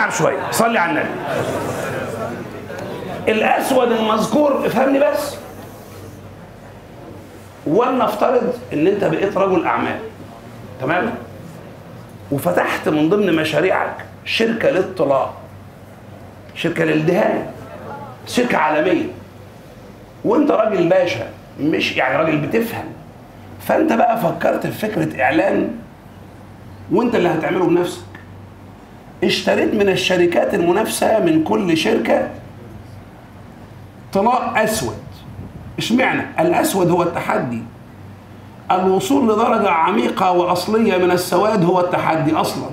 نلعب شويه صلي على النبي الاسود المذكور افهمني بس ولنفترض ان انت بقيت رجل اعمال تمام وفتحت من ضمن مشاريعك شركه للطلاء شركه للدهان شركه عالميه وانت راجل باشا مش يعني راجل بتفهم فانت بقى فكرت في فكره اعلان وانت اللي هتعمله بنفسك اشتريت من الشركات المنافسه من كل شركه طلاء اسود اشمعنى الاسود هو التحدي الوصول لدرجه عميقه واصليه من السواد هو التحدي اصلا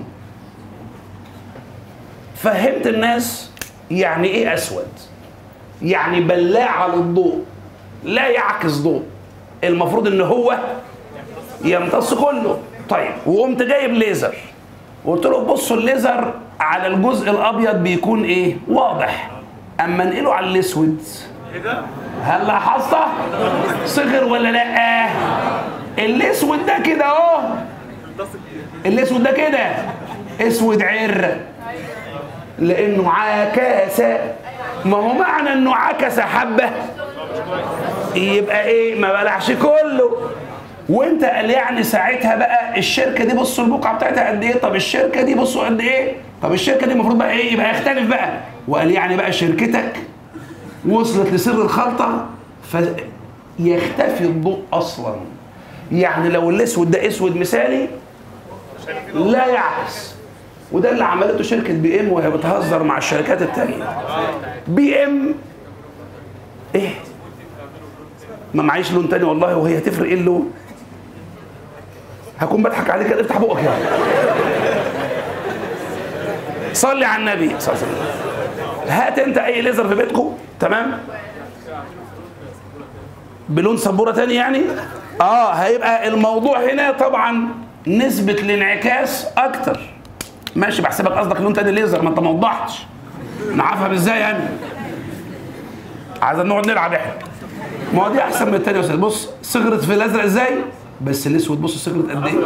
فهمت الناس يعني ايه اسود يعني بلاعه للضوء لا يعكس ضوء المفروض ان هو يمتص كله طيب وقمت جايب ليزر وقلت له بصوا الليزر على الجزء الابيض بيكون ايه واضح اما انقله على الاسود هل لاحظت صغر ولا لا الاسود ده كده اهو الاسود ده كده اسود عر لانه عكس ما هو معنى انه عكس حبه يبقى ايه ما بلعش كله وانت قال يعني ساعتها بقى الشركه دي بصوا البقعه بتاعتها قد ايه طب الشركه دي بصوا قد ايه طب الشركه دي المفروض بقى ايه يبقى يختلف بقى وقال يعني بقى شركتك وصلت لسر الخلطه فيختفي الضوء اصلا يعني لو الاسود ده اسود مثالي لا يعكس وده اللي عملته شركه بي ام وهي بتهزر مع الشركات التانيه بي ام ايه ما معيش لون تاني والله وهي هتفرق ايه اللون هكون بضحك عليك كده افتح بقك يعني صلي على النبي صلى الله عليه وسلم هات انت اي ليزر في بيتكم تمام بلون سبوره تاني يعني اه هيبقى الموضوع هنا طبعا نسبه الانعكاس اكتر ماشي بحسبك قصدك لون تاني ليزر ما انت ما وضحتش نعرفها ازاي يعني عايز نقعد نلعب احنا ما هو دي احسن من التانية يا استاذ بص صغرت في الازرق ازاي بس الاسود بص صغرت قد ايه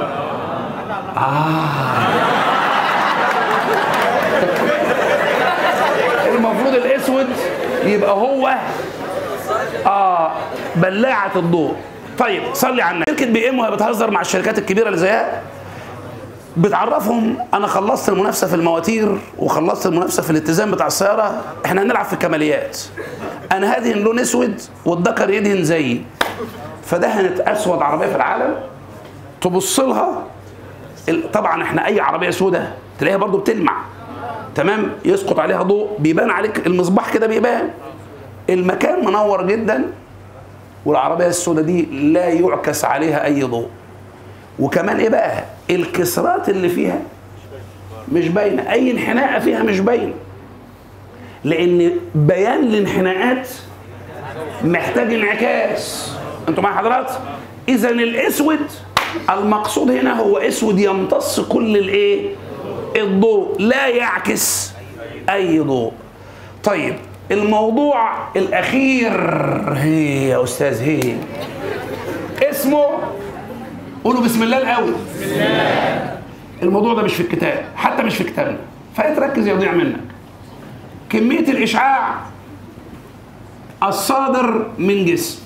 اه المفروض الاسود يبقى هو اه بلاعة الضوء طيب صلي على النبي شركة بي ام وهي بتهزر مع الشركات الكبيرة اللي زيها بتعرفهم انا خلصت المنافسه في المواتير وخلصت المنافسه في الاتزان بتاع السياره احنا هنلعب في الكماليات انا هدهن لون اسود والذكر يدهن زيي فدهنت اسود عربيه في العالم تبص لها ال- طبعا احنا اي عربيه سوداء تلاقيها برضو بتلمع تمام يسقط عليها ضوء بيبان عليك المصباح كده بيبان المكان منور جدا والعربيه السوداء دي لا يعكس عليها اي ضوء وكمان ايه بقى الكسرات اللي فيها مش باينه اي انحناءه فيها مش باينه لان بيان الانحناءات محتاج انعكاس انتوا مع حضرات اذا الاسود المقصود هنا هو اسود يمتص كل الايه الضوء لا يعكس اي ضوء طيب الموضوع الاخير هي يا استاذ هي اسمه قولوا بسم الله الاول الموضوع ده مش في الكتاب حتى مش في كتابنا فيتركز يضيع منك كميه الاشعاع الصادر من جسم